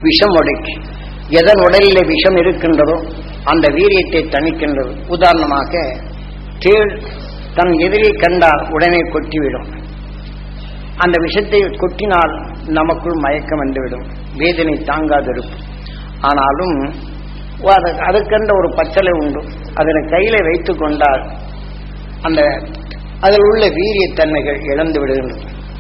விஷம் உடைக்கு எதன் உடலிலே விஷம் இருக்கின்றதோ அந்த வீரியத்தை தணிக்கின்றது உதாரணமாக தேள் தன் எதிரை கண்டால் உடனே கொட்டிவிடும் அந்த விஷத்தை கொட்டினால் நமக்குள் மயக்கம் வந்துவிடும் வேதனை தாங்காதிருக்கும் ஆனாலும் அது- அதுக்கென்ற ஒரு பச்சலை உண்டு அதனை கையில வைத்துக் கொண்டால் அந்த அதில் உள்ள வீரியத்தன்மைகள் இழந்து விடுகின்றன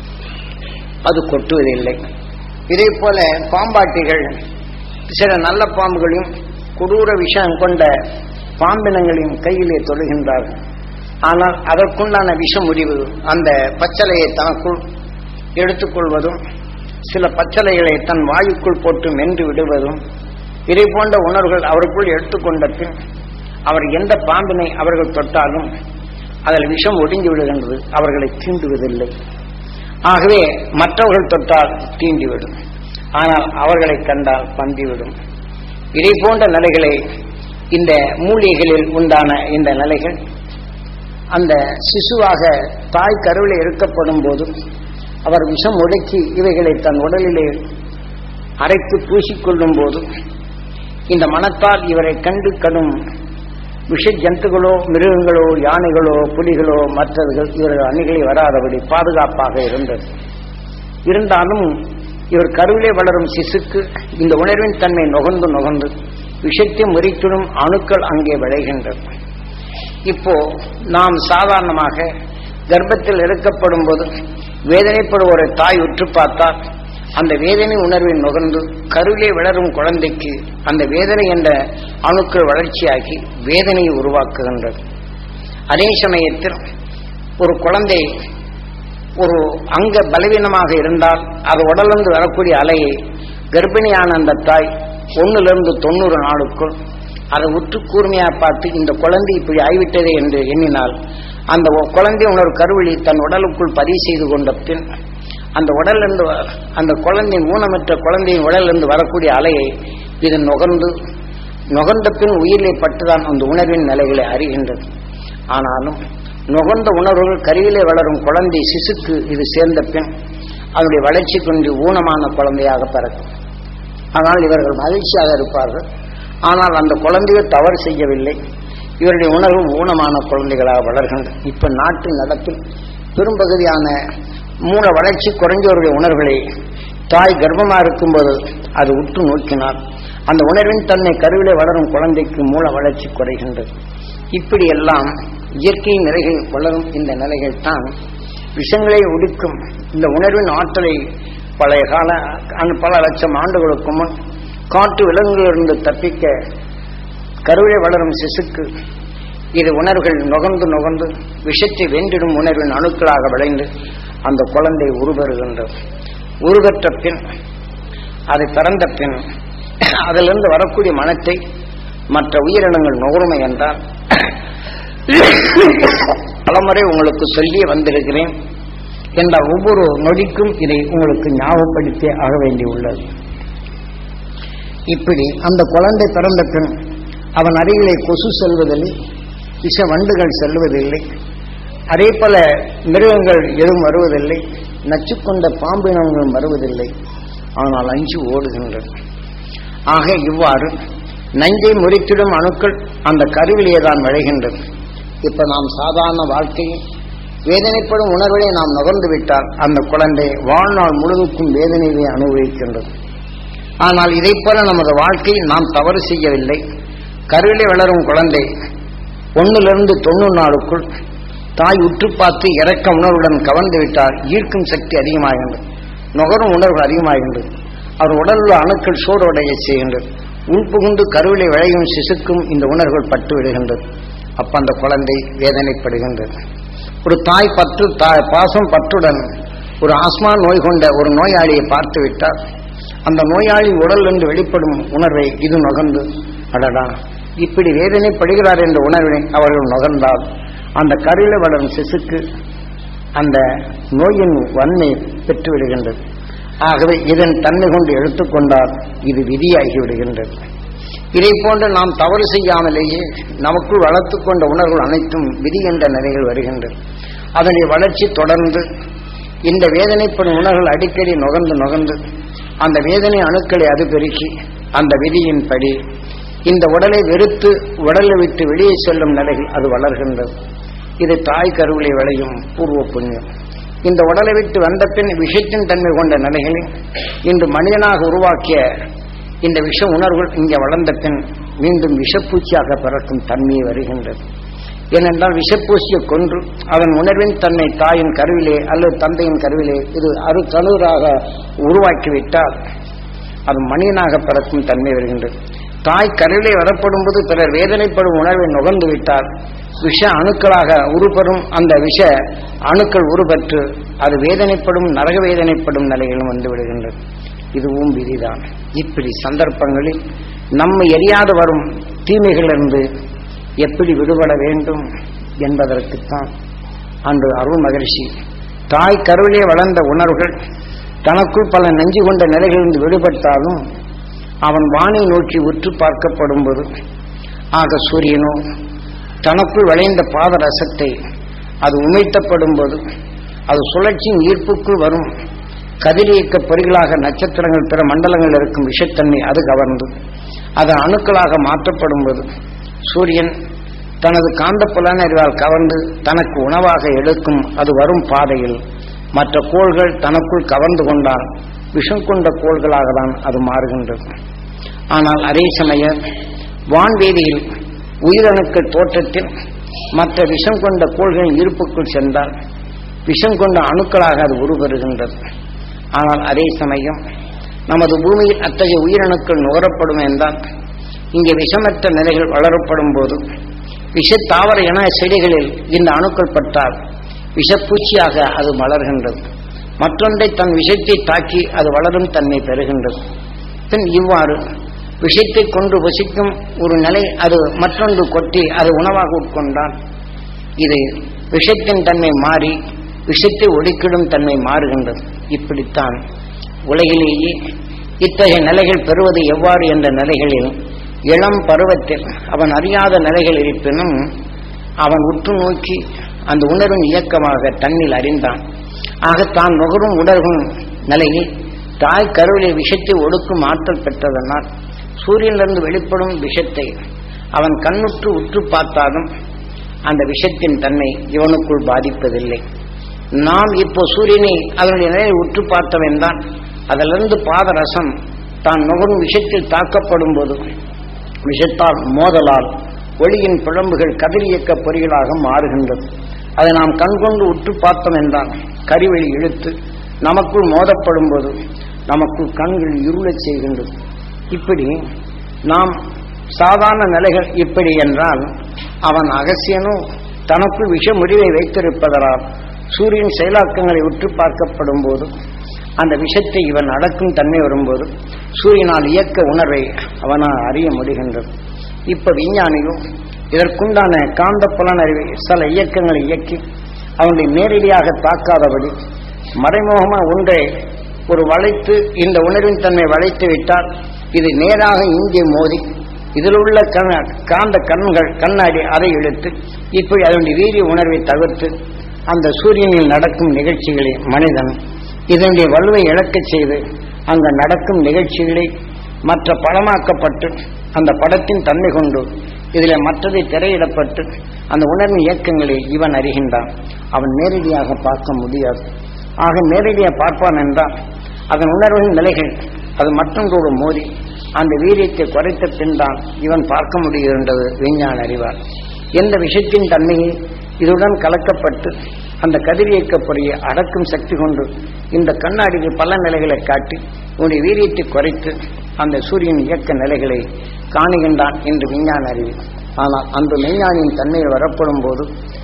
அது கொட்டுவதில்லை இதே போல பாம்பாட்டிகள் சில நல்ல பாம்புகளையும் கொடூர விஷம் கொண்ட பாம்பினங்களையும் கையிலே தொழுகின்றார்கள் ஆனால் அதற்குண்டான விஷ முடிவு அந்த பச்சலையை தனக்குள் எடுத்துக்கொள்வதும் சில பச்சலைகளை தன் வாயுக்குள் போட்டு மென்று விடுவதும் இதை போன்ற உணர்வுகள் அவருக்குள் எடுத்துக்கொண்ட பின் அவர் எந்த பாம்பினை அவர்கள் தொட்டாலும் அதில் விஷம் ஒடுங்கி விடுகின்றது அவர்களை தீண்டுவதில்லை ஆகவே மற்றவர்கள் தொட்டால் தீண்டிவிடும் ஆனால் அவர்களை கண்டால் பந்திவிடும் இதை போன்ற நிலைகளை இந்த மூலிகைகளில் உண்டான இந்த நிலைகள் அந்த சிசுவாக தாய் கருவிலே இருக்கப்படும் போதும் அவர் விஷம் ஒடுக்கி இவைகளை தன் உடலிலே அரைத்து பூசிக்கொள்ளும் போதும் இந்த மனத்தால் இவரை கண்டு கடும் விஷ ஜந்துகளோ மிருகங்களோ யானைகளோ புலிகளோ மற்றவர்கள் இவர்கள் அணிகளை வராதபடி பாதுகாப்பாக இருந்தது இருந்தாலும் இவர் கருவிலே வளரும் சிசுக்கு இந்த உணர்வின் தன்மை நுகர்ந்து நுகர்ந்து விஷத்தை முறித்திடும் அணுக்கள் அங்கே விளைகின்றது இப்போ நாம் சாதாரணமாக கர்ப்பத்தில் இருக்கப்படும் போது வேதனைப்படும் ஒரு தாய் உற்று பார்த்தால் அந்த வேதனை உணர்வை நுகர்ந்து கருவிலே வளரும் குழந்தைக்கு அந்த வேதனை என்ற அணுக்கள் வளர்ச்சியாகி வேதனையை உருவாக்குகின்றது அதே சமயத்தில் ஒரு குழந்தை ஒரு அங்க பலவீனமாக இருந்தால் அது உடலிருந்து வரக்கூடிய அலையை கர்ப்பிணியான அந்த தாய் ஒன்னிலிருந்து தொண்ணூறு நாளுக்குள் அதை உற்று கூர்மையா பார்த்து இந்த குழந்தை இப்படி ஆய்விட்டதே என்று எண்ணினால் அந்த ஒ- குழந்தை உணர்வு கருவழி தன் உடலுக்குள் பதிவு செய்து கொண்ட பின் அந்த உடலிருந்து வ- அந்த குழந்தையின் ஊனமற்ற குழந்தையின் உடலிருந்து வரக்கூடிய அலையை இது நுகர்ந்து நுகர்ந்த பின் உயிரிலே பட்டுதான் அந்த உணர்வின் நிலைகளை அறிகின்றது ஆனாலும் நுகர்ந்த உணர்வுகள் கருவிலே வளரும் குழந்தை சிசுக்கு இது சேர்ந்த பின் அதனுடைய வளர்ச்சி கொண்டு ஊனமான குழந்தையாக பிறக்கும் ஆனால் இவர்கள் மகிழ்ச்சியாக இருப்பார்கள் ஆனால் அந்த குழந்தைகள் தவறு செய்யவில்லை இவருடைய உணர்வு ஊனமான குழந்தைகளாக வளர்கின்றன இப்ப நாட்டு நடப்பில் பெரும்பகுதியான மூல வளர்ச்சி குறைஞ்சவருடைய உணர்வுகளை தாய் கர்ப்பமா இருக்கும்போது அது உற்று நோக்கினால் அந்த உணர்வின் தன்னை கருவிலே வளரும் குழந்தைக்கு மூல வளர்ச்சி குறைகின்றது இப்படி எல்லாம் இயற்கை நிலைகள் வளரும் இந்த நிலைகள் தான் விஷங்களை ஒடுக்கும் இந்த உணர்வின் ஆற்றலை பழைய கால அந்த பல லட்சம் ஆண்டுகளுக்கு முன் காட்டு விலங்குகளிலிருந்து தப்பிக்க கருவிலே வளரும் சிசுக்கு இது உணர்வுகள் நுகர்ந்து நுகர்ந்து விஷத்தை வென்றிடும் உணர்வின் அணுக்களாக விளைந்து அந்த குழந்தை உருபெறுகின்றது உருவற்ற பின் அது பிறந்த பின் அதிலிருந்து வரக்கூடிய மனத்தை மற்ற உயிரினங்கள் நுகருமை என்றால் பலமுறை உங்களுக்கு சொல்லி வந்திருக்கிறேன் என்ற ஒவ்வொரு நொடிக்கும் இதை உங்களுக்கு ஞாபகப்படுத்தி ஆக வேண்டியுள்ளது இப்படி அந்த குழந்தை பிறந்த பின் அவன் அருகிலே கொசு செல்வதில்லை விஷ வண்டுகள் செல்வதில்லை அதே போல மிருகங்கள் எதுவும் வருவதில்லை நச்சுக்கொண்ட பாம்பினங்களும் வருவதில்லை ஆனால் அஞ்சு ஓடுகின்றன ஆக இவ்வாறு நஞ்சை முறித்திடும் அணுக்கள் அந்த கருவிலேயே தான் விளைகின்றது இப்ப நாம் சாதாரண வாழ்க்கையில் வேதனைப்படும் உணர்வுகளை நாம் நுகர்ந்து விட்டால் அந்த குழந்தை வாழ்நாள் முழுவதுக்கும் வேதனையை அனுபவிக்கின்றது ஆனால் இதைப் போல நமது வாழ்க்கையில் நாம் தவறு செய்யவில்லை கருவிலே வளரும் குழந்தை ஒன்னிலிருந்து தொண்ணூறு நாளுக்குள் தாய் உற்று பார்த்து இறக்க உணர்வுடன் கவர்ந்து விட்டால் ஈர்க்கும் சக்தி அதிகமாகின்றது நுகரும் உணர்வு அதிகமாகின்றது அவர் உடலில் உள்ள அணுக்கள் சூடுடைய செய்கின்றது உள்புகுந்து கருவிலை விளையும் சிசுக்கும் இந்த உணர்வுகள் பட்டு விடுகின்றது அப்ப அந்த குழந்தை வேதனைப்படுகின்றது ஒரு தாய் பற்று தாய் பாசம் பற்றுடன் ஒரு ஆஸ்மா நோய் கொண்ட ஒரு நோயாளியை பார்த்து விட்டால் அந்த நோயாளி உடலிலிருந்து வெளிப்படும் உணர்வை இது நுகர்ந்து அடடா இப்படி வேதனைப்படுகிறார் என்ற உணர்வினை அவர்கள் நுகர்ந்தால் அந்த கருவில வளரும் சிசுக்கு அந்த நோயின் வன்மை பெற்று விடுகின்றது ஆகவே இதன் தன்மை கொண்டு எடுத்துக்கொண்டால் இது விதியாகி விடுகின்றது இதை போன்று நாம் தவறு செய்யாமலேயே நமக்குள் வளர்த்து கொண்ட உணர்வுகள் அனைத்தும் விதி என்ற நிலைகள் வருகின்றது அதனுடைய வளர்ச்சி தொடர்ந்து இந்த வேதனைப்படும் உணர்வுகள் அடிக்கடி நுகர்ந்து நுகர்ந்து அந்த வேதனை அணுக்களை அது பெருக்கி அந்த விதியின்படி இந்த உடலை வெறுத்து உடலை விட்டு வெளியே செல்லும் நிலையில் அது வளர்கின்றது இது தாய் கருவிலை விளையும் பூர்வ புண்ணியம் இந்த உடலை விட்டு வந்த பின் விஷத்தின் தன்மை கொண்ட நிலைகளில் இன்று மனிதனாக உருவாக்கிய இந்த விஷ உணர்வுகள் இங்கே வளர்ந்த பின் மீண்டும் விஷப்பூச்சியாக பிறக்கும் தன்மையை வருகின்றது ஏனென்றால் விஷப்பூசியை கொன்று அதன் உணர்வின் தன்னை தாயின் கருவிலே அல்லது தந்தையின் கருவிலே இது அரு கணூராக உருவாக்கிவிட்டால் அது மனிதனாக பிறக்கும் தன்மை வருகின்றது தாய் கருவிலே வரப்படும் போது பிறர் வேதனைப்படும் உணர்வை நுகர்ந்து விட்டால் விஷ அணுக்களாக உருப்பெறும் அந்த விஷ அணுக்கள் உருபெற்று அது வேதனைப்படும் நரக வேதனைப்படும் நிலைகளும் வந்து விடுகின்றது இதுவும் விதிதான் இப்படி சந்தர்ப்பங்களில் நம்மை எரியாது வரும் தீமைகளிலிருந்து எப்படி விடுபட வேண்டும் என்பதற்குத்தான் அன்று அருள் மகிழ்ச்சி தாய் கருவிலே வளர்ந்த உணர்வுகள் தனக்குள் பல நெஞ்சு கொண்ட நிலைகளிலிருந்து விடுபட்டாலும் அவன் வானை நோக்கி உற்று பார்க்கப்படும் போது ஆக சூரியனோ தனக்குள் விளைந்த பாத ரசத்தை அது உமைத்தப்படும் போது அது சுழற்சியின் ஈர்ப்புக்குள் வரும் கதிரியக்க பொறிகளாக நட்சத்திரங்கள் பிற மண்டலங்கள் இருக்கும் விஷத்தன்மை அது கவர்ந்து அது அணுக்களாக மாற்றப்படும் போது சூரியன் தனது காந்த புலனறிவால் கவர்ந்து தனக்கு உணவாக எடுக்கும் அது வரும் பாதையில் மற்ற கோள்கள் தனக்குள் கவர்ந்து கொண்டால் விஷம் கொண்ட கோள்களாக தான் அது மாறுகின்றது ஆனால் அதே சமய வான்வேதியில் உயிரணுக்கள் தோற்றத்தில் மற்ற விஷம் கொண்ட கோள்களின் இருப்புக்குள் சென்றால் விஷம் கொண்ட அணுக்களாக அது உருவருகின்றது ஆனால் அதே சமயம் நமது பூமியில் அத்தகைய உயிரணுக்கள் நுகரப்படும் என்றால் இங்கே விஷமற்ற நிலைகள் வளரப்படும் போது விஷ தாவர என செடிகளில் இந்த அணுக்கள் பட்டால் விஷப்பூச்சியாக அது வளர்கின்றது மற்றொன்றை தன் விஷத்தை தாக்கி அது வளரும் தன்மை பெறுகின்றது பின் இவ்வாறு விஷத்தை கொண்டு வசிக்கும் ஒரு நிலை அது மற்றொன்று கொட்டி அது உணவாக உட்கொண்டால் இது விஷத்தின் தன்மை மாறி விஷத்தை ஒடுக்கிடும் தன்மை மாறுகின்றது இப்படித்தான் உலகிலேயே இத்தகைய நிலைகள் பெறுவது எவ்வாறு என்ற நிலைகளில் இளம் பருவத்தில் அவன் அறியாத நிலைகள் இருப்பினும் அவன் உற்று நோக்கி அந்த உணர்வின் இயக்கமாக தன்னில் அறிந்தான் ஆக தான் நுகரும் உணர்வும் நிலையில் தாய் கருவிலே விஷத்தை ஒடுக்கும் ஆற்றல் பெற்றதனால் சூரியனிலிருந்து வெளிப்படும் விஷத்தை அவன் கண்ணுற்று உற்று பார்த்தாலும் அந்த விஷத்தின் தன்மை இவனுக்குள் பாதிப்பதில்லை நாம் இப்போ சூரியனை அதனுடைய நிலையை உற்று பார்த்தவன் தான் அதிலிருந்து பாதரசம் தான் நுகரும் விஷத்தில் தாக்கப்படும் போது விஷத்தால் மோதலால் ஒளியின் பிழம்புகள் கதிரியக்க பொறிகளாக மாறுகின்றது அதை நாம் கண்கொண்டு உற்று பார்த்தோம் என்றால் கரிவெளி இழுத்து நமக்குள் மோதப்படும் போது நமக்குள் கண்கள் இருளச் செய்கின்றது இப்படி நாம் சாதாரண நிலைகள் இப்படி என்றால் அவன் அகசியனும் தனக்குள் விஷ முடிவை வைத்திருப்பதனால் சூரியன் செயலாக்கங்களை உற்று பார்க்கப்படும் போது அந்த விஷத்தை இவன் அடக்கும் தன்மை வரும்போது சூரியனால் இயக்க உணர்வை அவனால் அறிய முடிகின்றது இப்ப விஞ்ஞானியும் இதற்குண்டான காந்த புலனறிவை சில இயக்கங்களை இயக்கி அவனுடைய நேரடியாக தாக்காதபடி மறைமுகமா ஒன்றை ஒரு வளைத்து இந்த உணர்வின் தன்மை வளைத்து விட்டால் இது நேராக இங்கே மோதி இதில் உள்ள கண் காந்த கண்கள் கண்ணாடி அதை இழுத்து இப்படி அதனுடைய வீரிய உணர்வை தவிர்த்து அந்த சூரியனில் நடக்கும் நிகழ்ச்சிகளை மனிதன் இதனுடைய வலுவை இழக்கச் செய்து அங்கு நடக்கும் நிகழ்ச்சிகளை மற்ற படமாக்கப்பட்டு அந்த படத்தின் தன்மை கொண்டு இதில் மற்றதை திரையிடப்பட்டு அந்த உணர்வின் இயக்கங்களை இவன் அறிகின்றான் அவன் நேரடியாக பார்க்க முடியாது ஆக நேரடியாக பார்ப்பான் என்றால் அதன் உணர்வின் நிலைகள் அது மற்றொன்றோடு மோதி அந்த வீரியத்தை குறைத்த பின் தான் இவன் பார்க்க முடிகின்றது விஞ்ஞான அறிவார் எந்த விஷயத்தின் தன்மையை இதுடன் கலக்கப்பட்டு அந்த கதிரியக்க பொறியை அடக்கும் சக்தி கொண்டு இந்த கண்ணாடிக்கு பல நிலைகளை காட்டி உன்னுடைய வீரியத்தை குறைத்து அந்த சூரியன் இயக்க நிலைகளை காணுகின்றான் என்று விஞ்ஞான அறிவு ஆனால் அந்த விஞ்ஞானியின் தன்மையில் வரப்படும் போது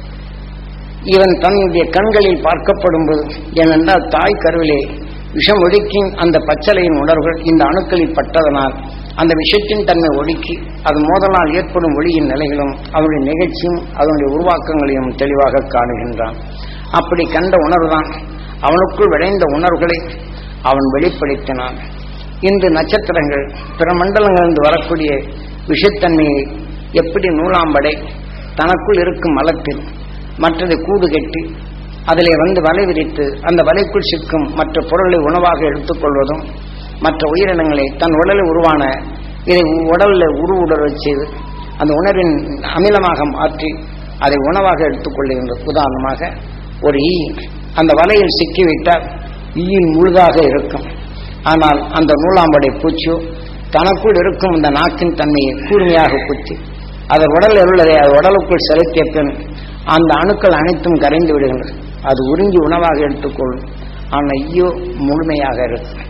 இவன் தன்னுடைய கண்களில் பார்க்கப்படும் போது ஏனென்றால் தாய் கருவிலே விஷம் ஒடுக்கின் அந்த பச்சளையின் உணர்வுகள் இந்த அணுக்களில் பட்டதனால் அந்த விஷத்தின் தன்மை ஒடுக்கி அது மோதலால் ஏற்படும் ஒளியின் நிலைகளும் அதனுடைய நிகழ்ச்சியும் அதனுடைய உருவாக்கங்களையும் தெளிவாக காணுகின்றான் அப்படி கண்ட உணர்வுதான் அவனுக்குள் விளைந்த உணர்வுகளை அவன் வெளிப்படுத்தினான் இன்று நட்சத்திரங்கள் பிற மண்டலங்களிலிருந்து வரக்கூடிய விஷத்தன்மையை எப்படி நூலாம்படை தனக்குள் இருக்கும் மலத்தில் மற்றது கூடு கட்டி அதிலே வந்து வலை விரித்து அந்த வலைக்குள் சிக்கும் மற்ற பொருளை உணவாக எடுத்துக்கொள்வதும் மற்ற உயிரினங்களை தன் உடலில் உருவான இதை உடலில் உருவுடல் செய்து அந்த உணர்வின் அமிலமாக மாற்றி அதை உணவாக எடுத்துக்கொள்ளுகின்றது உதாரணமாக ஒரு ஈ அந்த வலையில் சிக்கிவிட்டால் ஈயின் முழுதாக இருக்கும் ஆனால் அந்த நூலாம்படை பூச்சியோ தனக்குள் இருக்கும் இந்த நாக்கின் தன்மையை கூர்மையாக குத்தி அதன் உடலில் உள்ளதை அது உடலுக்குள் செலுத்திய பின் அந்த அணுக்கள் அனைத்தும் கரைந்து விடுகின்றது அது உறிஞ்சி உணவாக எடுத்துக்கொள்ளும் ஆனால் ஈயோ முழுமையாக இருக்கும்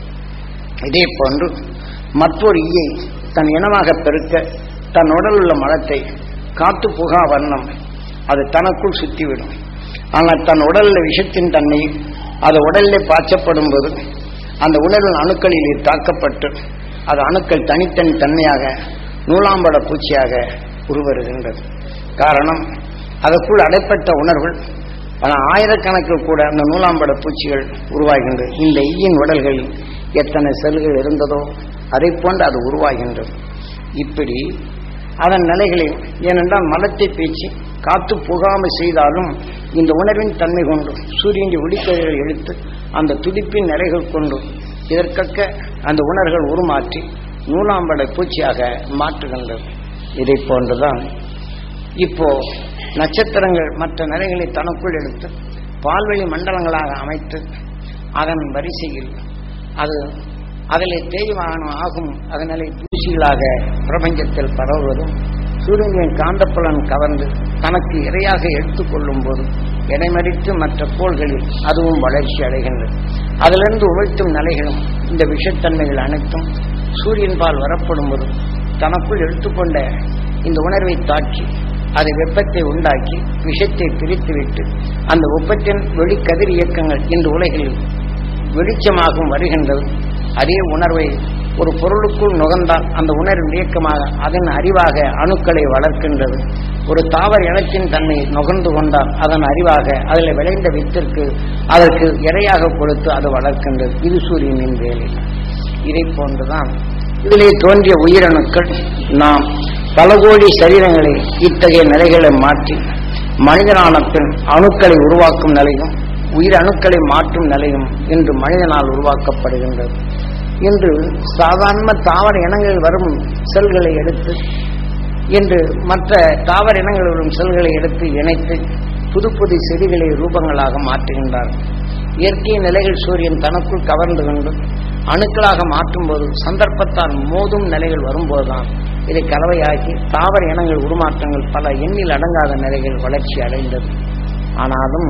இதே போன்று மற்றொரு ஈயை தன் இனமாக பெருக்க தன் உடல் உள்ள மலத்தை காத்து புகா வண்ணம் அது தனக்குள் சுத்திவிடும் ஆனால் தன் உடலில் விஷத்தின் தன்மை அது உடலில் பாய்ச்சப்படும் போது அந்த உணர்வின் அணுக்களில் தாக்கப்பட்டு அது அணுக்கள் தனித்தனி தன்மையாக நூலாம்பட பூச்சியாக உருவருகின்றது காரணம் அதற்குள் அடைப்பட்ட உணர்வுகள் பல ஆயிரக்கணக்கில் கூட அந்த நூலாம்பட பூச்சிகள் உருவாகின்றது இந்த ஈயின் உடல்களில் எத்தனை செல்கள் இருந்ததோ அதை போன்று அது உருவாகின்றது இப்படி அதன் நிலைகளில் ஏனென்றால் மலத்தை பேச்சு காத்து புகாமல் செய்தாலும் இந்த உணர்வின் தன்மை கொண்டு சூரியன் ஒளிக்கதிர்கள் எடுத்து அந்த துடிப்பின் நிலைகள் கொண்டு இதற்கக்க அந்த உணர்வுகள் உருமாற்றி நூலாம்படை பூச்சியாக மாற்றுகின்றது இதை போன்றுதான் இப்போ நட்சத்திரங்கள் மற்ற நிலைகளை தனக்குள் எடுத்து பால்வெளி மண்டலங்களாக அமைத்து அதன் வரிசையில் அது அதிலே தேய்மானம் ஆகும் அதனாலே தூசிகளாக பிரபஞ்சத்தில் பரவுவதும் சூரியனின் காந்தப்புலன் கவர்ந்து தனக்கு இரையாக எடுத்துக்கொள்ளும் போது இடைமறித்து மற்ற கோள்களில் அதுவும் வளர்ச்சி அடைகின்றது அதிலிருந்து உழைத்தும் நிலைகளும் இந்த விஷத்தன்மைகள் அனைத்தும் சூரியன் பால் வரப்படும் போது தனக்குள் எடுத்துக்கொண்ட இந்த உணர்வை தாக்கி அது வெப்பத்தை உண்டாக்கி விஷத்தை பிரித்துவிட்டு அந்த வெப்பத்தின் வெளிக்கதிர் இயக்கங்கள் இந்த உலகில் வெளிச்சமாகவும் வருகின்றது அதே உணர்வை ஒரு பொருளுக்குள் நுகர்ந்தால் அந்த உணர்வின் இயக்கமாக அதன் அறிவாக அணுக்களை வளர்க்கின்றது ஒரு தாவர இனத்தின் தன்மை நுகர்ந்து கொண்டால் அதன் அறிவாக அதில் விளைந்த வித்திற்கு அதற்கு இரையாக கொடுத்து அது வளர்க்கின்றது இது சூரியனின் வேலை இதை போன்றுதான் இதிலே தோன்றிய உயிரணுக்கள் நாம் பல கோடி சரீரங்களை இத்தகைய நிலைகளை மாற்றி மனிதனான பின் அணுக்களை உருவாக்கும் நிலையும் உயிர் அணுக்களை மாற்றும் நிலையும் இன்று மனிதனால் உருவாக்கப்படுகின்றது இன்று சாதாரண தாவர இனங்களில் வரும் செல்களை எடுத்து இன்று மற்ற தாவர இனங்களில் வரும் செல்களை எடுத்து இணைத்து புது புது செடிகளை ரூபங்களாக மாற்றுகின்றார்கள் இயற்கை நிலைகள் சூரியன் தனக்குள் கவர்ந்து கொண்டு அணுக்களாக மாற்றும் போது சந்தர்ப்பத்தால் மோதும் நிலைகள் வரும்போதுதான் இதை கலவையாக்கி தாவர இனங்கள் உருமாற்றங்கள் பல எண்ணில் அடங்காத நிலைகள் வளர்ச்சி அடைந்தது ஆனாலும்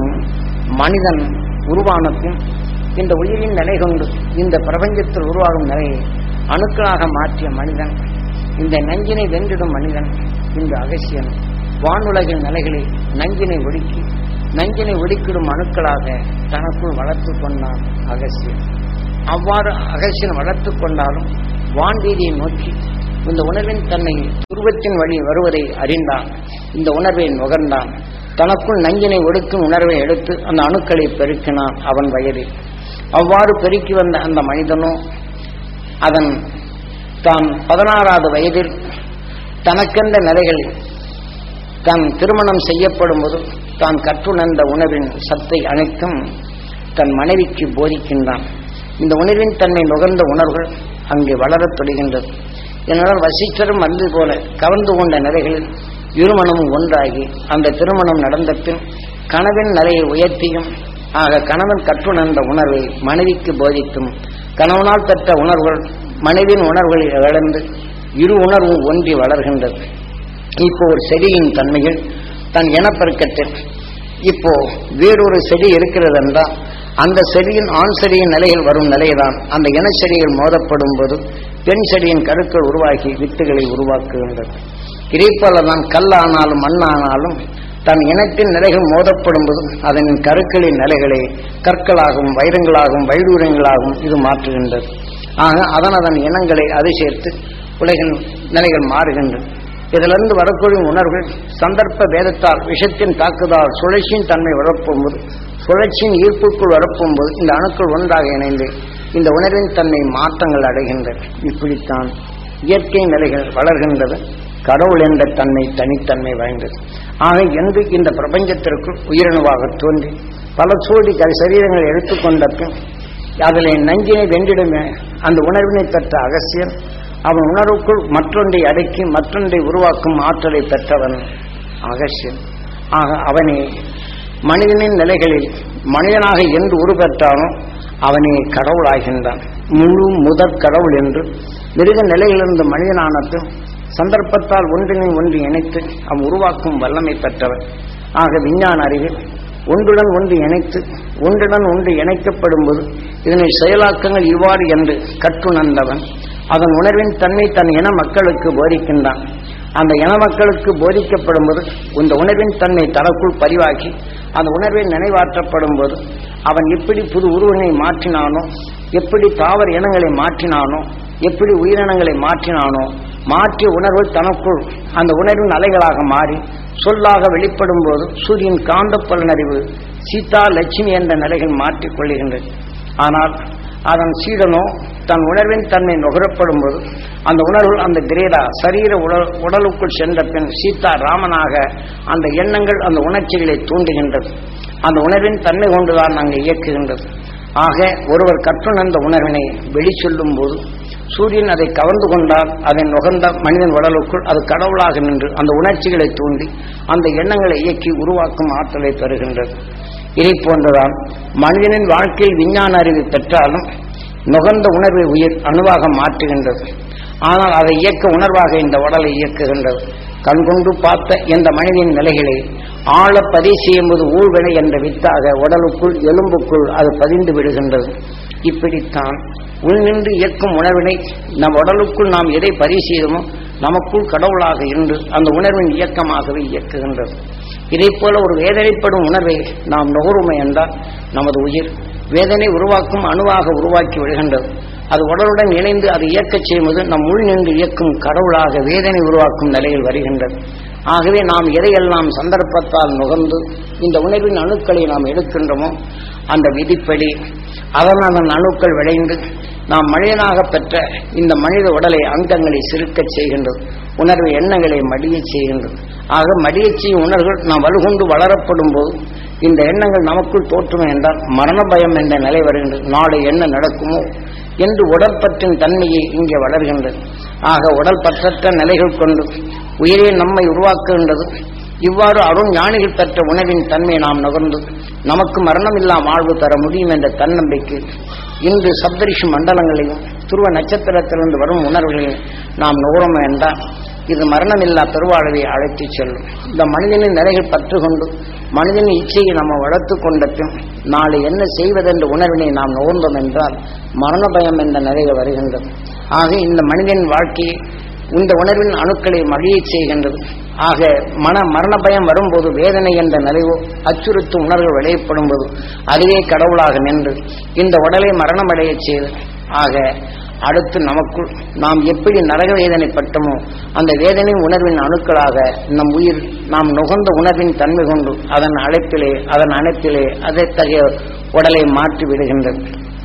மனிதன் உருவான பின் இந்த உயிரின் நிலை கொண்டு இந்த பிரபஞ்சத்தில் உருவாகும் நிலையை அணுக்களாக மாற்றிய மனிதன் இந்த நஞ்சினை வென்றிடும் மனிதன் இந்த அகசியன் வானுலகின் நிலைகளை நஞ்சினை ஒடுக்கி நஞ்சினை ஒடுக்கிடும் அணுக்களாக தனக்குள் வளர்த்து கொண்டான் அகசியன் அவ்வாறு அகசியன் வளர்த்து கொண்டாலும் வான்வீதியை நோக்கி இந்த உணர்வின் தன்னை உருவத்தின் வழி வருவதை அறிந்தான் இந்த உணர்வை நுகர்ந்தான் தனக்குள் நஞ்சினை ஒடுக்கும் உணர்வை எடுத்து அந்த அணுக்களை பெருக்கினான் அவன் வயதில் அவ்வாறு பெருக்கி வந்த அந்த மனிதனோ அதன் தான் பதினாறாவது வயதில் தனக்கென்ற நிலைகளில் தான் திருமணம் செய்யப்படும் போது தான் கற்றுணர்ந்த உணர்வின் சத்தை அனைத்தும் தன் மனைவிக்கு போதிக்கின்றான் இந்த உணர்வின் தன்மை நுகர்ந்த உணர்வுகள் அங்கே வளரத் தொடங்கின்றது இதனால் வசிச்சரும் வந்து போல கவர்ந்து கொண்ட நிலைகளில் இருமணமும் ஒன்றாகி அந்த திருமணம் நடந்த பின் கனவின் நிலையை உயர்த்தியும் ஆக கணவன் கற்றுணர்ந்த உணர்வை மனைவிக்கு போதித்தும் கணவனால் பெற்ற உணர்வுகள் மனைவியின் உணர்வுகளை இழந்து இரு உணர்வும் ஒன்றி வளர்கின்றது இப்போ ஒரு செடியின் தன்மையில் தன் இனப்பெருக்கத்தில் இப்போ வேறொரு செடி இருக்கிறது என்றால் அந்த செடியின் ஆண் செடியின் நிலையில் வரும் நிலைதான் அந்த இன செடிகள் மோதப்படும் போது பெண் செடியின் கருக்கள் உருவாக்கி வித்துகளை உருவாக்குகின்றது இதைப்போல தான் கல்லானாலும் மண்ணானாலும் தன் இனத்தின் நிலைகள் மோதப்படும் போது அதன் கருக்களின் நிலைகளை கற்களாகவும் வைரங்களாகவும் வைடூரியங்களாகவும் இது மாற்றுகின்றது ஆக அதன் அதன் இனங்களை அது சேர்த்து உலகின் நிலைகள் மாறுகின்றன இதிலிருந்து வரக்கூடிய உணர்வுகள் சந்தர்ப்ப வேதத்தால் விஷத்தின் தாக்குதலால் சுழற்சியின் தன்மை வரப்போகும்போது சுழற்சியின் ஈர்ப்புக்குள் வரப்போகும்போது இந்த அணுக்கள் ஒன்றாக இணைந்து இந்த உணர்வின் தன்மை மாற்றங்கள் அடைகின்றன இப்படித்தான் இயற்கை நிலைகள் வளர்கின்றது கடவுள் என்ற தன்மை தனித்தன்மை வாய்ந்தது ஆக என்று இந்த பிரபஞ்சத்திற்குள் உயிரணுவாக தோன்றி பல சோடி சரீரங்களை எடுத்துக்கொண்ட பின் அதில் நஞ்சினை வென்றிடுமே அந்த உணர்வினை பெற்ற அகசியன் அவன் உணர்வுக்குள் மற்றொன்றை அடக்கி மற்றொன்றை உருவாக்கும் ஆற்றலை பெற்றவன் அகசியன் ஆக அவனே மனிதனின் நிலைகளில் மனிதனாக என்று உருப்பெற்றானோ அவனே கடவுளாகின்றான் முழு முதற் கடவுள் என்று மிருக நிலையிலிருந்து மனிதனானது சந்தர்ப்பத்தால் ஒன்றினை ஒன்று இணைத்து அவன் உருவாக்கும் வல்லமை பெற்றவன் ஆக விஞ்ஞான அறிவில் ஒன்றுடன் ஒன்று இணைத்து ஒன்றுடன் ஒன்று இணைக்கப்படும் போது இதனை செயலாக்கங்கள் இவ்வாறு என்று கற்றுணர்ந்தவன் அதன் உணர்வின் தன்மை தன் இன மக்களுக்கு போதிக்கின்றான் அந்த இன மக்களுக்கு போதிக்கப்படும் போது இந்த உணர்வின் தன்மை தனக்குள் பதிவாக்கி அந்த உணர்வின் நினைவாற்றப்படும் போது அவன் எப்படி புது உருவனை மாற்றினானோ எப்படி தாவர இனங்களை மாற்றினானோ எப்படி உயிரினங்களை மாற்றினானோ மாற்றிய உணர்வு தனக்குள் அந்த உணர்வின் அலைகளாக மாறி சொல்லாக வெளிப்படும் போது சூரியன் காந்த பலனறிவு சீதா லட்சுமி என்ற நிலைகள் மாற்றிக் கொள்ளுகின்றது ஆனால் அதன் சீடனோ தன் உணர்வின் தன்மை நுகரப்படும் போது அந்த உணர்வு அந்த கிரேடா சரீர உடல் உடலுக்குள் சென்ற பின் சீதா ராமனாக அந்த எண்ணங்கள் அந்த உணர்ச்சிகளை தூண்டுகின்றது அந்த உணர்வின் தன்மை கொண்டுதான் அங்கே இயக்குகின்றது ஆக ஒருவர் கற்றுணர்ந்த உணர்வினை வெளி சொல்லும் போது சூரியன் அதை கவர்ந்து கொண்டால் அதை நுகர்ந்த மனிதன் உடலுக்குள் அது கடவுளாக நின்று அந்த உணர்ச்சிகளை தூண்டி அந்த எண்ணங்களை இயக்கி உருவாக்கும் ஆற்றலை பெறுகின்றது இதை போன்றுதான் மனிதனின் வாழ்க்கையில் விஞ்ஞான அறிவு பெற்றாலும் நுகர்ந்த உணர்வை உயிர் அணுவாக மாற்றுகின்றது ஆனால் அதை இயக்க உணர்வாக இந்த உடலை இயக்குகின்றது கண்கொண்டு பார்த்த இந்த மனிதனின் நிலைகளை ஆழ பதிவு செய்யும்போது ஊழ்வினை என்ற வித்தாக உடலுக்குள் எலும்புக்குள் அது பதிந்து விடுகின்றது இப்படித்தான் உள்நின்று இயக்கும் உணர்வினை நம் உடலுக்குள் நாம் எதை பதிவு செய்தோமோ நமக்குள் கடவுளாக இருந்து அந்த உணர்வின் இயக்கமாகவே இயக்குகின்றது இதை போல ஒரு வேதனைப்படும் உணர்வை நாம் நுகருமை என்றால் நமது உயிர் வேதனை உருவாக்கும் அணுவாக உருவாக்கி விடுகின்றது அது உடலுடன் இணைந்து அதை இயக்கச் செய்வது நம் உள் நின்று இயக்கும் கடவுளாக வேதனை உருவாக்கும் நிலையில் வருகின்றது ஆகவே நாம் எதையெல்லாம் சந்தர்ப்பத்தால் நுகர்ந்து இந்த உணர்வின் அணுக்களை நாம் எடுக்கின்றோமோ அந்த விதிப்படி அதன் அதன் அணுக்கள் விளைந்து நாம் மனிதனாக பெற்ற இந்த மனித உடலை அங்கங்களை சிறுக்கச் செய்கின்றது உணர்வு எண்ணங்களை மடியச் செய்கின்றது ஆக மடியச் செய்யும் உணர்வுகள் நாம் வலுகொண்டு வளரப்படும் போது இந்த எண்ணங்கள் நமக்குள் தோற்றுமே என்றால் மரண பயம் என்ற நிலை வருகின்றது நாளை என்ன நடக்குமோ என்று உடற்பற்றின் தன்மையை இங்கே வளர்கின்றது ஆக உடல் பற்றற்ற நிலைகள் கொண்டு உயிரே நம்மை உருவாக்குகின்றது இவ்வாறு அருண் ஞானிகள் பெற்ற உணவின் தன்மை நாம் நுகர்ந்து நமக்கு மரணமில்லா வாழ்வு தர முடியும் என்ற தன்னம்பிக்கை இன்று சப்தரிஷி மண்டலங்களையும் துருவ நட்சத்திரத்திலிருந்து வரும் உணர்வுகளையும் நாம் நுகரும் என்றால் இது மரணமில்லா பெருவாழ்வை அழைத்துச் செல்லும் இந்த மனிதனின் நிலைகள் பற்று கொண்டு மனிதனின் இச்சையை நம்ம வளர்த்து கொண்ட பின் நாளை என்ன செய்வதென்ற உணர்வினை நாம் நுகர்ந்தோம் என்றால் மரண பயம் என்ற நிலைகள் வருகின்றது ஆக இந்த மனிதனின் வாழ்க்கையை இந்த உணர்வின் அணுக்களை மகிழச் செய்கின்றது ஆக மன மரண பயம் வரும்போது வேதனை என்ற நிலைவோ அச்சுறுத்தும் உணர்வுகள் விளையப்படும் போது அதுவே கடவுளாக நின்று இந்த உடலை மரணமடையச் செய்து ஆக அடுத்து நமக்குள் நாம் எப்படி நரக வேதனைப்பட்டோமோ அந்த வேதனை உணர்வின் அணுக்களாக நம் உயிர் நாம் நுகர்ந்த உணர்வின் தன்மை கொண்டு அதன் அழைப்பிலே அதன் அணைப்பிலே அதைத்தகைய உடலை மாற்றி விடுகின்றது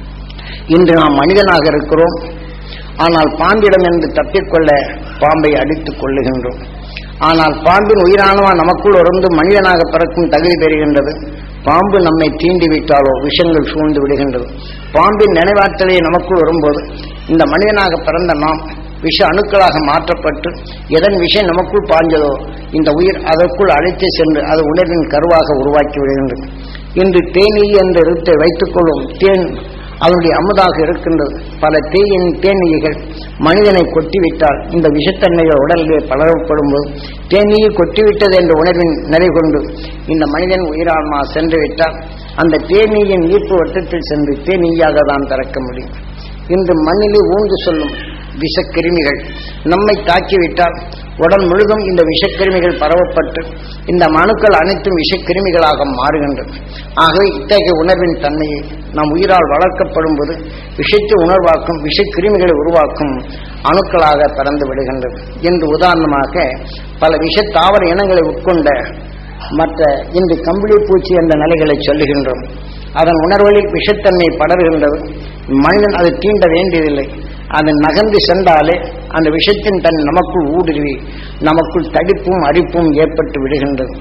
இன்று நாம் மனிதனாக இருக்கிறோம் ஆனால் பாம்பிடம் என்று தப்பிக்கொள்ள பாம்பை அடித்துக் கொள்ளுகின்றோம் ஆனால் பாம்பின் உயிரானவா நமக்குள் உறந்து மனிதனாக பிறக்கும் தகுதி பெறுகின்றது பாம்பு நம்மை தீண்டி விட்டாலோ விஷங்கள் சூழ்ந்து விடுகின்றது பாம்பின் நினைவாற்றலை நமக்குள் வரும்போது இந்த மனிதனாக பிறந்த நாம் விஷ அணுக்களாக மாற்றப்பட்டு எதன் விஷயம் நமக்குள் பாய்ந்ததோ இந்த உயிர் அதற்குள் அழைத்து சென்று அது உணர்வின் கருவாக உருவாக்கி விடுகின்றது இன்று தேனீ என்ற இருத்தை வைத்துக் கொள்ளும் தேன் அதனுடைய அமுதாக இருக்கின்றது பல தேயின் தேனீகள் மனிதனை கொட்டிவிட்டால் இந்த விஷத்தன்மைகள் உடலிலே பலரப்படும் போது தேனீயை கொட்டிவிட்டது என்ற உணர்வின் நிலை கொண்டு இந்த மனிதன் உயிரான்மா சென்று விட்டால் அந்த தேனீயின் ஈர்ப்பு வட்டத்தில் சென்று தேனீயாக தான் திறக்க முடியும் இன்று மண்ணிலே ஊன்று சொல்லும் விஷக்கிருமிகள் நம்மை தாக்கிவிட்டால் உடல் முழுதும் இந்த விஷக்கிருமிகள் பரவப்பட்டு இந்த மனுக்கள் அனைத்தும் விஷக்கிருமிகளாக மாறுகின்றது ஆகவே இத்தகைய உணர்வின் தன்மையை நம் உயிரால் வளர்க்கப்படும் போது விஷத்தை உணர்வாக்கும் விஷக்கிருமிகளை உருவாக்கும் அணுக்களாக பிறந்து விடுகின்றது என்று உதாரணமாக பல விஷ தாவர இனங்களை உட்கொண்ட மற்ற இன்று கம்பிளி பூச்சி என்ற நிலைகளை சொல்லுகின்றோம் அதன் உணர்வுகளில் விஷத்தன்மை படர்கின்றது மனிதன் அதை தீண்ட வேண்டியதில்லை அது நகர்ந்து சென்றாலே அந்த விஷத்தின் தன் நமக்குள் ஊடுருவி நமக்குள் தடிப்பும் அரிப்பும் ஏற்பட்டு விடுகின்றது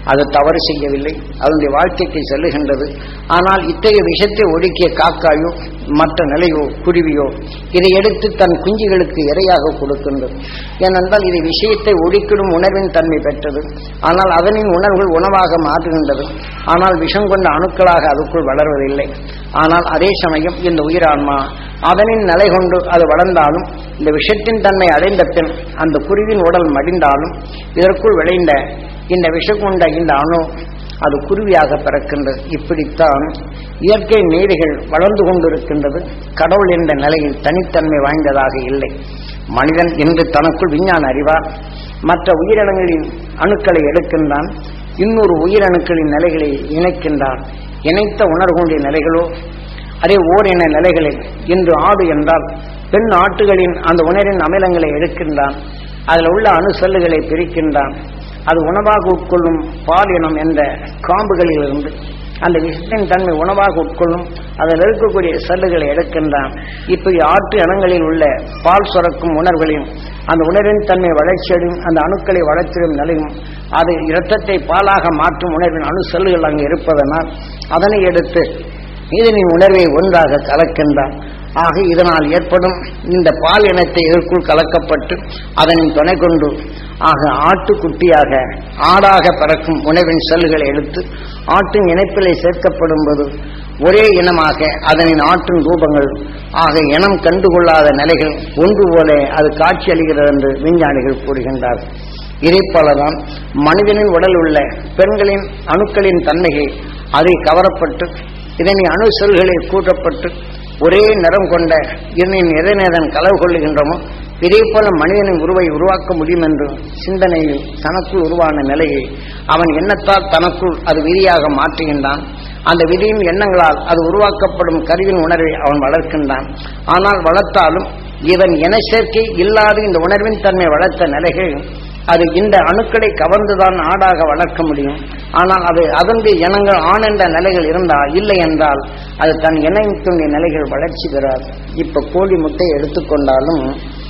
அது தவறு செய்யவில்லை அதனுடைய வாழ்க்கைக்கு செல்லுகின்றது ஆனால் இத்தகைய விஷத்தை ஒடுக்கிய காக்காயோ மற்ற நிலையோ குருவியோ இதை எடுத்து தன் குஞ்சுகளுக்கு இரையாக கொடுக்கின்றது ஏனென்றால் இது விஷயத்தை ஒடுக்கிடும் உணர்வின் தன்மை பெற்றது ஆனால் அதனின் உணர்வுகள் உணவாக மாற்றுகின்றது ஆனால் விஷம் கொண்ட அணுக்களாக அதுக்குள் வளர்வதில்லை ஆனால் அதே சமயம் இந்த உயிரான்மா அதனின் நிலை கொண்டு அது வளர்ந்தாலும் இந்த விஷத்தின் தன்மை அடைந்த பின் அந்த குருவின் உடல் மடிந்தாலும் இதற்குள் விளைந்த இந்த விஷம் கொண்ட இந்த அணு அது குருவியாக பிறக்கின்றது இப்படித்தான் இயற்கை நீதிகள் வளர்ந்து கொண்டிருக்கின்றது கடவுள் என்ற நிலையில் தனித்தன்மை வாய்ந்ததாக இல்லை மனிதன் என்று தனக்குள் விஞ்ஞான அறிவார் மற்ற உயிரினங்களின் அணுக்களை எடுக்கின்றான் இன்னொரு உயிரணுக்களின் நிலைகளை இணைக்கின்றான் இணைத்த உணர்வுடைய நிலைகளோ அதே ஓரின நிலைகளில் இன்று ஆடு என்றால் பெண் ஆட்டுகளின் அந்த உணரின் அமிலங்களை எடுக்கின்றான் அதில் உள்ள அணு செல்லுகளை பிரிக்கின்றான் அது உணவாக உட்கொள்ளும் பால் இனம் என்ற காம்புகளிலிருந்து அந்த விஷத்தின் தன்மை உணவாக உட்கொள்ளும் அதில் இருக்கக்கூடிய செல்லுகளை எடுக்கின்றான் இப்படி ஆட்டு இனங்களில் உள்ள பால் சுரக்கும் உணர்வுகளையும் அந்த உணர்வின் தன்மை வளர்ச்சியடையும் அந்த அணுக்களை வளர்ச்சிடும் நிலையும் அது இரத்தத்தை பாலாக மாற்றும் உணர்வின் அணு செல்லுகள் அங்கு இருப்பதனால் அதனை எடுத்து இதனின் உணர்வை ஒன்றாக கலக்கின்றான் ஆக இதனால் ஏற்படும் இந்த பால் இனத்தை இதற்குள் கலக்கப்பட்டு அதனின் துணை கொண்டு ஆக ஆட்டுக்குட்டியாக ஆடாக பறக்கும் உணவின் செல்களை எடுத்து ஆட்டின் இணைப்பிலை சேர்க்கப்படும் போது ஒரே இனமாக அதனின் ஆற்றின் ரூபங்கள் ஆக இனம் கண்டுகொள்ளாத நிலைகள் ஒன்று போல அது காட்சி அளிக்கிறது என்று விஞ்ஞானிகள் கூறுகின்றார்கள் இதே போலதான் மனிதனின் உடல் உள்ள பெண்களின் அணுக்களின் தன்மையை அதை கவரப்பட்டு இதனை அணு செல்களில் கூட்டப்பட்டு ஒரே நிறம் கொண்ட இதனின் இறைநேதன் கலவு கொள்ளுகின்றமோ இதே போல மனிதனின் உருவை உருவாக்க முடியும் என்று சிந்தனையில் தனக்குள் உருவான நிலையை அவன் எண்ணத்தால் தனக்குள் அது விதியாக மாற்றுகின்றான் அந்த விதியின் எண்ணங்களால் அது உருவாக்கப்படும் கருவின் உணர்வை அவன் வளர்க்கின்றான் ஆனால் வளர்த்தாலும் இவன் இன சேர்க்கை இல்லாத இந்த உணர்வின் தன்மை வளர்த்த நிலைகள் அது இந்த அணுக்களை கவர்ந்துதான் ஆடாக வளர்க்க முடியும் ஆனால் அது அதனுடைய இனங்கள் ஆண் என்ற நிலைகள் இருந்தால் இல்லை என்றால் அது தன் இணைத்துடைய நிலைகள் வளர்ச்சி பெறாது இப்ப கோழி முட்டை எடுத்துக்கொண்டாலும்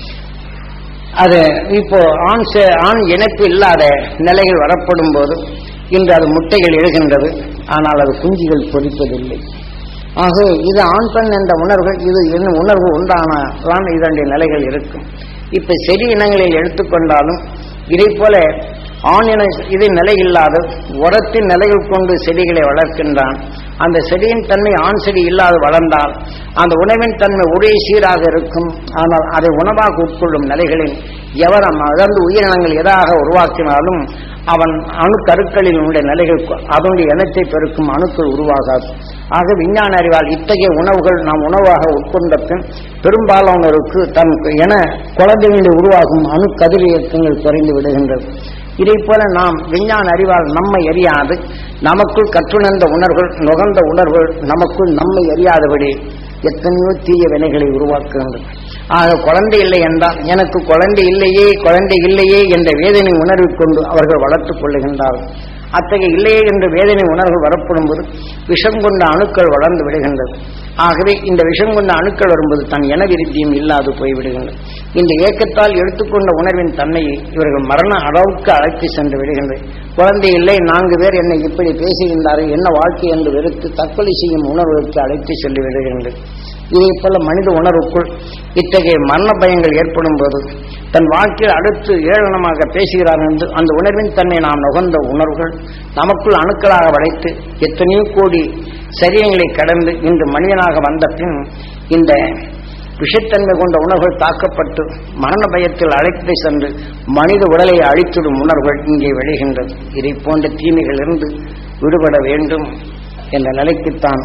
அது இப்போ ஆண் சே- ஆண் இணைப்பு இல்லாத நிலைகள் வரப்படும் போது இன்று அது முட்டைகள் எழுகின்றது ஆனால் அது குஞ்சுகள் பொறிப்பதில்லை ஆக இது ஆண் பெண் என்ற உணர்வுகள் இது என்ன உணர்வு உண்டானதான் இதனுடைய நிலைகள் இருக்கும் இப்ப செடி இனங்களில் எடுத்துக்கொண்டாலும் இதை போல ஆண் இன இது நிலை இல்லாத உரத்தின் நிலைகள் கொண்டு செடிகளை வளர்க்கின்றான் அந்த செடியின் தன்மை ஆண் செடி இல்லாது வளர்ந்தால் அந்த உணவின் தன்மை ஒரே சீராக இருக்கும் ஆனால் அதை உணவாக உட்கொள்ளும் நிலைகளில் எவர் அடர்ந்து உயிரினங்கள் எதாக உருவாக்கினாலும் அவன் அணு கருக்களில் உள்ள நிலைகள் கொ- அதனுடைய இனத்தை பெருக்கும் அணுக்கள் உருவாகாது ஆக விஞ்ஞான அறிவால் இத்தகைய உணவுகள் நாம் உணவாக உட்கொண்ட பின் பெரும்பாலானோருக்கு தன் என குழந்தைகளுடைய உருவாகும் அணு கதிர் இயக்கங்கள் குறைந்து விடுகின்றது இதை போல நாம் விஞ்ஞான அறிவால் நம்மை அறியாது நமக்குள் கற்றுணர்ந்த உணர்வுகள் நுகர்ந்த உணர்வுகள் நமக்குள் நம்மை அறியாதபடி எத்தனையோ தீய வினைகளை உருவாக்குகின்றது ஆக குழந்தை இல்லை என்றால் எனக்கு குழந்தை இல்லையே குழந்தை இல்லையே என்ற வேதனை உணர்வைக் கொண்டு அவர்கள் வளர்த்துக் கொள்ளுகின்றார்கள் அத்தகைய இல்லையே என்ற வேதனை உணர்வு வரப்படும் போது விஷம் கொண்ட அணுக்கள் வளர்ந்து விடுகின்றது ஆகவே இந்த விஷம் கொண்ட அணுக்கள் வரும்போது தன் இன விருத்தியும் இல்லாது போய்விடுகின்றது இந்த ஏக்கத்தால் எடுத்துக்கொண்ட உணர்வின் தன்மையை இவர்கள் மரண அளவுக்கு அழைத்து சென்று விடுகின்றது குழந்தை இல்லை நான்கு பேர் என்னை இப்படி பேசுகின்றார்கள் என்ன வாழ்க்கை என்று வெறுத்து தற்கொலை செய்யும் உணர்வுக்கு அழைத்து சென்று விடுகின்றது இதே போல மனித உணர்வுக்குள் இத்தகைய மரண பயங்கள் ஏற்படும் போது தன் வாழ்க்கையில் அடுத்து ஏளனமாக பேசுகிறார் என்று அந்த உணர்வின் தன்னை நாம் நுகர்ந்த உணர்வுகள் நமக்குள் அணுக்களாக வளைத்து எத்தனையோ கோடி சரியங்களை கடந்து இன்று மனிதனாக வந்த பின் இந்த விஷத்தன்மை கொண்ட உணர்வுகள் தாக்கப்பட்டு மரண பயத்தில் அழைத்து சென்று மனித உடலை அழித்திடும் உணர்வுகள் இங்கே விளைகின்றது இதை போன்ற தீமைகளிலிருந்து விடுபட வேண்டும் என்ற நிலைக்குத்தான்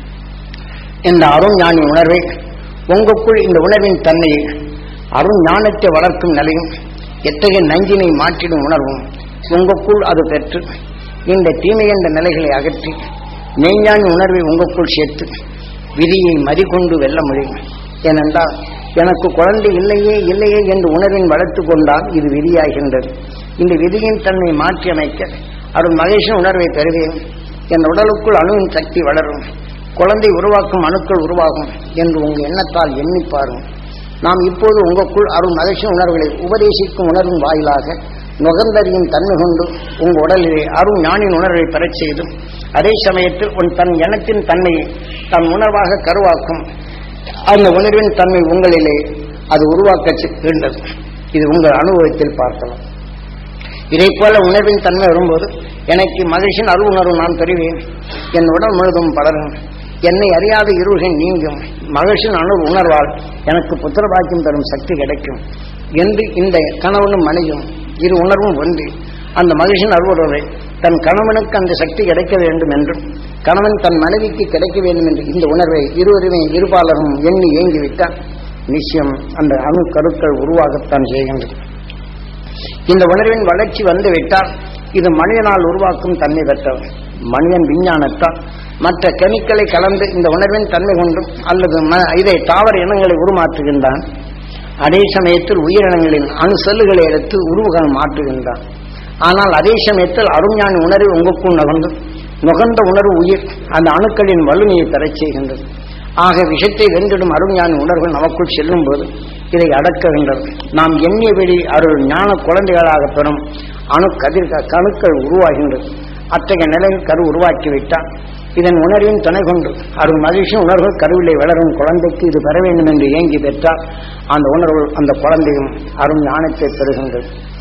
இந்த அருண் ஞானி உணர்வை உங்களுக்குள் இந்த உணர்வின் தன்மையை அருண் ஞானத்தை வளர்க்கும் நிலையும் எத்தகைய நஞ்சினை மாற்றிடும் உணர்வும் உங்களுக்குள் அது பெற்று இந்த தீமை என்ற நிலைகளை அகற்றி மெய்ஞானி உணர்வை உங்களுக்குள் சேர்த்து விதியை மதிகொண்டு வெல்ல முடியும் ஏனென்றால் எனக்கு குழந்தை இல்லையே இல்லையே என்று உணர்வின் வளர்த்து கொண்டால் இது விதியாகின்றது இந்த விதியின் தன்மை மாற்றி அமைக்க அருள் மகேஷன் உணர்வை பெறுவேன் என் உடலுக்குள் அணுவின் சக்தி வளரும் குழந்தை உருவாக்கும் அணுக்கள் உருவாகும் என்று உங்க எண்ணத்தால் எண்ணி பாருங்கள் நாம் இப்போது உங்களுக்குள் அருள் மகிழ்ச்சி உணர்வுகளை உபதேசிக்கும் உணர்வின் வாயிலாக நுகர்ந்தறியும் தன்மை கொண்டு உங்க உடலிலே அருண் ஞானின் உணர்வை பெறச் செய்து அதே சமயத்தில் உன் தன் எண்ணத்தின் தன்மையை தன் உணர்வாக கருவாக்கும் அந்த உணர்வின் தன்மை உங்களிலே அது உருவாக்க செய்கின்றது இது உங்கள் அனுபவத்தில் பார்க்கலாம் இதை போல உணர்வின் தன்மை வரும்போது எனக்கு மகிழ்ச்சியின் அருள் உணர்வு நான் பெறுவேன் என் உடல் முழுதும் பலரும் என்னை அறியாத இருள்கள் நீங்கும் மகிழ்ச்சியின் அணு உணர்வால் எனக்கு புத்திரபாக்கியம் தரும் சக்தி கிடைக்கும் என்று இந்த கணவனும் மனையும் இரு உணர்வும் ஒன்றி அந்த மகிழ்ச்சியின் அருவுறவை தன் கணவனுக்கு அந்த சக்தி கிடைக்க வேண்டும் என்றும் கணவன் தன் மனைவிக்கு கிடைக்க வேண்டும் என்று இந்த உணர்வை இருவருமே இருபாலரும் எண்ணி ஏங்கிவிட்டால் நிச்சயம் அந்த அணு கருக்கள் உருவாகத்தான் செய்கின்றது இந்த உணர்வின் வளர்ச்சி வந்து விட்டால் இது மனிதனால் உருவாக்கும் தன்மை பெற்றவர் மனிதன் விஞ்ஞானத்தால் மற்ற கெமிக்கலை கலந்து இந்த உணர்வின் தன்மை கொண்டும் அல்லது ம- இதை தாவர இனங்களை உருமாற்றுகின்றான் அதே சமயத்தில் உயிரினங்களின் அணு செல்லுகளை எடுத்து உருவகம் மாற்றுகின்றான் ஆனால் அதே சமயத்தில் அருஞான உணர்வு உங்களுக்குள் நகர்ந்து நுகர்ந்த உணர்வு உயிர் அந்த அணுக்களின் வலிமையை பெறச் செய்கின்றது ஆக விஷத்தை வென்றிடும் அருஞான உணர்வு நமக்குள் செல்லும் போது இதை அடக்குகின்றது நாம் எண்ணிய வெளி அருள் ஞான குழந்தைகளாக பெறும் அணு கதிர் கணுக்கள் உருவாகின்றது அத்தகைய நிலையில் கரு உருவாக்கிவிட்டால் இதன் உணர்வின் துணை கொண்டு அருள் மகிழ்ச்சி உணர்வு கருவிலை வளரும் குழந்தைக்கு இது பெற வேண்டும் என்று ஏங்கி பெற்றால் அந்த உணர்வு அந்த குழந்தையும் அருள் ஞானத்தை பெறுகின்றது